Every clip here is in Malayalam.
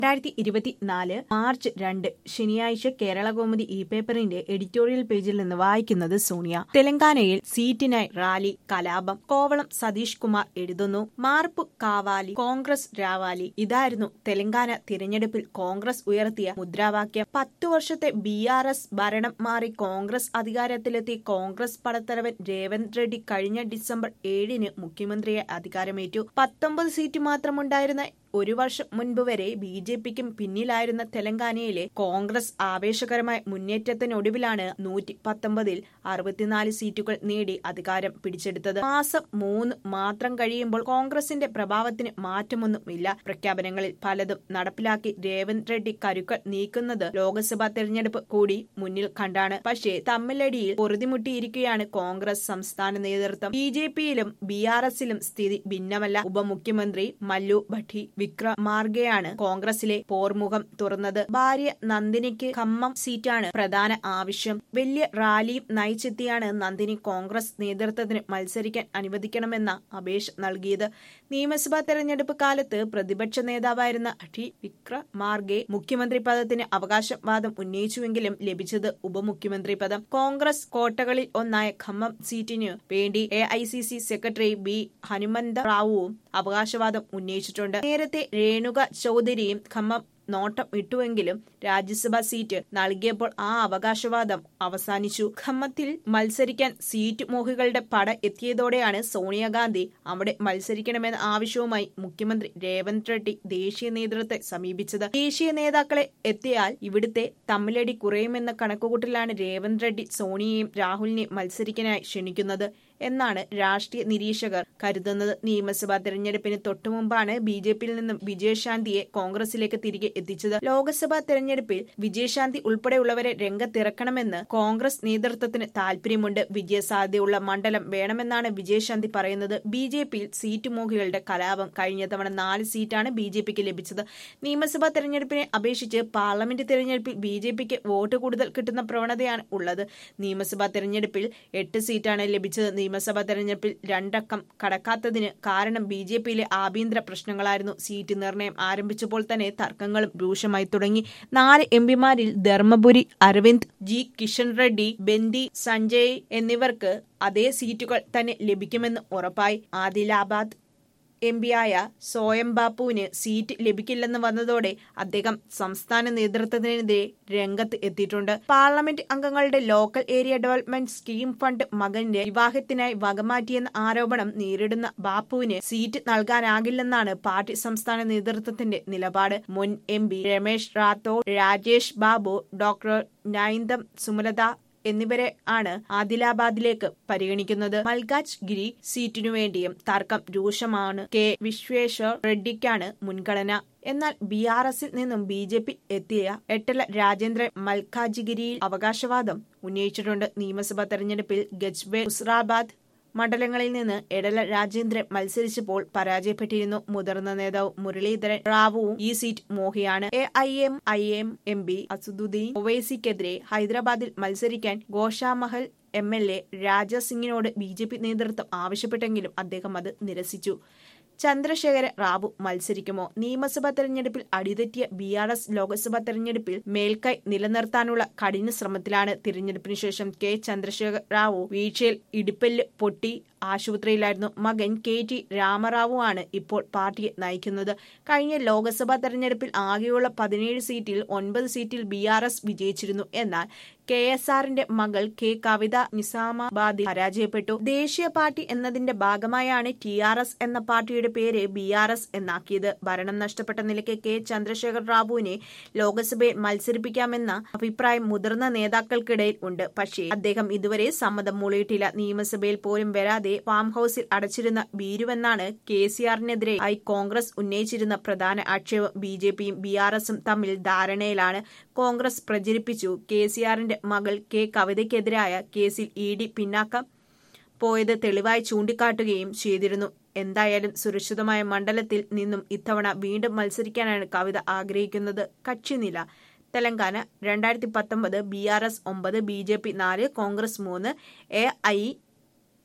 രണ്ടായിരത്തി ഇരുപത്തിനാല് മാർച്ച് രണ്ട് ശനിയാഴ്ച കേരളകൗമുദി ഇ പേപ്പറിന്റെ എഡിറ്റോറിയൽ പേജിൽ നിന്ന് വായിക്കുന്നത് സോണിയ തെലങ്കാനയിൽ സീറ്റിനായി റാലി കലാപം കോവളം സതീഷ് കുമാർ എഴുതുന്നു മാർപ്പ് കാവാലി കോൺഗ്രസ് രാവാലി ഇതായിരുന്നു തെലങ്കാന തിരഞ്ഞെടുപ്പിൽ കോൺഗ്രസ് ഉയർത്തിയ മുദ്രാവാക്യം പത്തു വർഷത്തെ ബി ആർ എസ് ഭരണം മാറി കോൺഗ്രസ് അധികാരത്തിലെത്തി കോൺഗ്രസ് പടത്തലവൻ രേവന്ത് റെഡ്ഡി കഴിഞ്ഞ ഡിസംബർ ഏഴിന് മുഖ്യമന്ത്രിയെ അധികാരമേറ്റു പത്തൊമ്പത് സീറ്റ് മാത്രമുണ്ടായിരുന്ന ഒരു വർഷം മുൻപ് വരെ ബി ജെ പിക്കും പിന്നിലായിരുന്ന തെലങ്കാനയിലെ കോൺഗ്രസ് ആവേശകരമായ മുന്നേറ്റത്തിനൊടുവിലാണ് നൂറ്റി പത്തൊമ്പതിൽ അറുപത്തിനാല് സീറ്റുകൾ നേടി അധികാരം പിടിച്ചെടുത്തത് മാസം മൂന്ന് മാത്രം കഴിയുമ്പോൾ കോൺഗ്രസിന്റെ പ്രഭാവത്തിന് മാറ്റമൊന്നുമില്ല പ്രഖ്യാപനങ്ങളിൽ പലതും നടപ്പിലാക്കി രേവന്ത് റെഡ്ഡി കരുക്കൾ നീക്കുന്നത് ലോക്സഭാ തെരഞ്ഞെടുപ്പ് കൂടി മുന്നിൽ കണ്ടാണ് പക്ഷേ തമ്മിലടിയിൽ പൊറുതിമുട്ടിയിരിക്കുകയാണ് കോൺഗ്രസ് സംസ്ഥാന നേതൃത്വം ബി ജെ പിയിലും ബി ആർ എസിലും സ്ഥിതി ഭിന്നമല്ല ഉപമുഖ്യമന്ത്രി മല്ലു ഭട്ടി വിക്രമാർഗെയാണ് കോൺഗ്രസിലെ പോർമുഖം തുറന്നത് ഭാര്യ നന്ദിനിക്ക് ഖമ്മം സീറ്റാണ് പ്രധാന ആവശ്യം വലിയ റാലിയും നയിച്ചെത്തിയാണ് നന്ദിനി കോൺഗ്രസ് നേതൃത്വത്തിന് മത്സരിക്കാൻ അനുവദിക്കണമെന്ന അപേക്ഷ നൽകിയത് നിയമസഭാ തെരഞ്ഞെടുപ്പ് കാലത്ത് പ്രതിപക്ഷ നേതാവായിരുന്ന അഠി വിക്രമാർഗെ മുഖ്യമന്ത്രി പദത്തിന് അവകാശവാദം ഉന്നയിച്ചുവെങ്കിലും ലഭിച്ചത് ഉപമുഖ്യമന്ത്രി പദം കോൺഗ്രസ് കോട്ടകളിൽ ഒന്നായ ഖമ്മം സീറ്റിനു വേണ്ടി A I C C secretary B Hanumantha റാവുവും അവകാശവാദം ഉന്നയിച്ചിട്ടുണ്ട് നേരത്തെ രേണുക ചൌധരിയും ഖമ്മം നോട്ടം ഇട്ടുവെങ്കിലും രാജ്യസഭാ സീറ്റ് നൽകിയപ്പോൾ ആ അവകാശവാദം അവസാനിച്ചു ഖമ്മത്തിൽ മത്സരിക്കാൻ സീറ്റ് മോഹികളുടെ പട എത്തിയതോടെയാണ് സോണിയാഗാന്ധി അവിടെ മത്സരിക്കണമെന്ന ആവശ്യവുമായി മുഖ്യമന്ത്രി രേവന്ത് റെഡ്ഡി ദേശീയ നേതൃത്വത്തെ സമീപിച്ചത് ദേശീയ നേതാക്കളെ എത്തിയാൽ ഇവിടുത്തെ തമ്മിലടി കുറയുമെന്ന കണക്കുകൂട്ടലാണ് രേവന്ത് റെഡ്ഡി സോണിയെയും രാഹുലിനെയും മത്സരിക്കാനായി ക്ഷണിക്കുന്നത് എന്നാണ് രാഷ്ട്രീയ നിരീക്ഷകർ കരുതുന്നത് നിയമസഭാ തെരഞ്ഞെടുപ്പിന് തൊട്ടുമുമ്പാണ് ബി ജെ പിയിൽ നിന്നും വിജയശാന്തിയെ കോൺഗ്രസിലേക്ക് തിരികെ എത്തിച്ചത് ലോക്സഭാ തെരഞ്ഞെടുപ്പിൽ വിജയശാന്തി ഉൾപ്പെടെയുള്ളവരെ രംഗത്തിറക്കണമെന്ന് കോൺഗ്രസ് നേതൃത്വത്തിന് താൽപര്യമുണ്ട് വിജയസാധ്യതയുള്ള മണ്ഡലം വേണമെന്നാണ് വിജയശാന്തി പറയുന്നത് ബി ജെ പിയിൽ സീറ്റ് മോഹികളുടെ കലാപം കഴിഞ്ഞ തവണ നാല് സീറ്റാണ് ബി ജെ പിക്ക് ലഭിച്ചത് നിയമസഭാ തെരഞ്ഞെടുപ്പിനെ അപേക്ഷിച്ച് പാർലമെന്റ് തെരഞ്ഞെടുപ്പിൽ ബി ജെ പിക്ക് വോട്ട് കൂടുതൽ കിട്ടുന്ന പ്രവണതയാണ് ഉള്ളത് നിയമസഭാ തെരഞ്ഞെടുപ്പിൽ എട്ട് സീറ്റാണ് ലഭിച്ചത് നിയമസഭാ തെരഞ്ഞെടുപ്പിൽ രണ്ടക്കം കടക്കാത്തതിന് കാരണം ബി ജെ പിയിലെ ആഭ്യന്തര പ്രശ്നങ്ങളായിരുന്നു സീറ്റ് നിർണയം ആരംഭിച്ചപ്പോൾ തന്നെ തർക്കങ്ങളും രൂക്ഷമായി തുടങ്ങി നാല് എംപിമാരിൽ ധർമ്മപുരി അരവിന്ദ് ജി കിഷൻ റെഡ്ഡി ബെന്തി സഞ്ജയ് എന്നിവർക്ക് അതേ സീറ്റുകൾ തന്നെ ലഭിക്കുമെന്ന് ഉറപ്പായി ആദിലാബാദ് എം പിയായ സോയം ബാപ്പുവിന് സീറ്റ് ലഭിക്കില്ലെന്ന് വന്നതോടെ അദ്ദേഹം സംസ്ഥാന നേതൃത്വത്തിനെതിരെ രംഗത്ത് എത്തിയിട്ടുണ്ട് പാർലമെന്റ് അംഗങ്ങളുടെ local area development scheme fund മകന്റെ വിവാഹത്തിനായി വകമാറ്റിയെന്ന ആരോപണം നേരിടുന്ന ബാപ്പുവിന് സീറ്റ് നൽകാനാകില്ലെന്നാണ് പാർട്ടി സംസ്ഥാന നേതൃത്വത്തിന്റെ നിലപാട് മുൻ M P Ramesh Rathod Rajesh Babu doctor നൈന്തം സുമലത എന്നിവരെ ആണ് ആദിലാബാദിലേക്ക് പരിഗണിക്കുന്നത് മൽഗാജ് ഗിരി സീറ്റിനു വേണ്ടിയും തർക്കം രൂക്ഷമാണ് കെ വിശ്വേശ്വർ റെഡ്ഡിക്കാണ് മുൻഗണന എന്നാൽ ബി ആർ എസിൽ നിന്നും ബി ജെ പി എത്തിയ എട്ടല രാജേന്ദ്രൻ മൽഖാജിഗിരിയിൽ അവകാശവാദം ഉന്നയിച്ചിട്ടുണ്ട് നിയമസഭാ തെരഞ്ഞെടുപ്പിൽ ഗജ്ബേ ഹുസ്രാബാദ് മണ്ഡലങ്ങളിൽ നിന്ന് എടല രാജേന്ദ്രൻ മത്സരിച്ചപ്പോൾ പരാജയപ്പെട്ടിരുന്നു മുതിർന്ന നേതാവ് മുരളീധരൻ റാവുവും ഈ സീറ്റ് മോഹിയാണ് A I M I M M P Asaduddin ഒവൈസിക്കെതിരെ ഹൈദരാബാദിൽ മത്സരിക്കാൻ Goshamahal M L A Raja സിംഗിനോട് ബി ജെ പി നേതൃത്വം ആവശ്യപ്പെട്ടെങ്കിലും അദ്ദേഹം അത് നിരസിച്ചു ചന്ദ്രശേഖര റാവു മത്സരിക്കുമോ നിയമസഭാ തെരഞ്ഞെടുപ്പിൽ അടിതെറ്റിയ ബി ആർ എസ് ലോക്സഭാ തെരഞ്ഞെടുപ്പിൽ മേൽക്കൈ നിലനിർത്താനുള്ള കഠിന ശ്രമത്തിലാണ് തിരഞ്ഞെടുപ്പിന് ശേഷം കെ ചന്ദ്രശേഖർ റാവു വീഴ്ചയിൽ ഇടുപ്പല്ല് പൊട്ടി ആശുപത്രിയിലായിരുന്നു മകൻ കെ ടി രാമറാവു ആണ് ഇപ്പോൾ പാർട്ടിയെ നയിക്കുന്നത് കഴിഞ്ഞ ലോക്സഭാ തെരഞ്ഞെടുപ്പിൽ ആകെയുള്ള പതിനേഴ് സീറ്റിൽ ഒൻപത് സീറ്റിൽ ബി ആർ എസ് വിജയിച്ചിരുന്നു എന്നാൽ കെ എസ് ആറിന്റെ മകൾ കെ കവിത നിസാമാബാദിൽ പരാജയപ്പെട്ടു ദേശീയ പാർട്ടി എന്നതിന്റെ ഭാഗമായാണ് ടി ആർ എസ് എന്ന പാർട്ടിയുടെ പേര് ബി ആർ എസ് എന്നാക്കിയത് ഭരണം നഷ്ടപ്പെട്ട നിലയ്ക്ക് കെ ചന്ദ്രശേഖർ റാവുവിനെ ലോക്സഭയിൽ മത്സരിപ്പിക്കാമെന്ന അഭിപ്രായം മുതിർന്ന നേതാക്കൾക്കിടയിൽ ഉണ്ട് പക്ഷേ അദ്ദേഹം ഇതുവരെ സമ്മതം മൂളിയിട്ടില്ല നിയമസഭയിൽ പോലും വരാതെ ഫാം ഹൌസിൽ അടച്ചിരുന്ന ബീരുവെന്നാണ് കെ സി ആറിനെതിരെ ആയി കോൺഗ്രസ് ഉന്നയിച്ചിരുന്ന പ്രധാന ആക്ഷേപം ബി ജെ പിയും ബി ആർ എസും തമ്മിൽ ധാരണയിലാണ് കോൺഗ്രസ് പ്രചരിപ്പിച്ചു കെ സി ആറിന്റെ മകൾ കെ കവിതയ്ക്കെതിരായ കേസിൽ ഇ ഡി പിന്നാക്കം പോയത് തെളിവായി ചൂണ്ടിക്കാട്ടുകയും ചെയ്തിരുന്നു എന്തായാലും സുരക്ഷിതമായ മണ്ഡലത്തിൽ നിന്നും ഇത്തവണ വീണ്ടും മത്സരിക്കാനാണ് കവിത ആഗ്രഹിക്കുന്നത് കക്ഷിനില തെലങ്കാന രണ്ടായിരത്തി പത്തൊമ്പത് ബി ആർ എസ് ഒമ്പത് ബി ജെ പി നാല് കോൺഗ്രസ് മൂന്ന് A I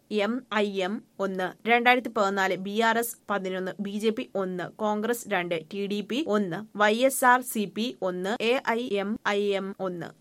M I M ഒന്ന് രണ്ടായിരത്തി പതിനാല് ബി ആർ എസ് പതിനൊന്ന് ബി ജെ പി ഒന്ന് കോൺഗ്രസ് രണ്ട് ടി ഡി പി ഒന്ന് Y S R C P ഒന്ന് A I M I M ഒന്ന്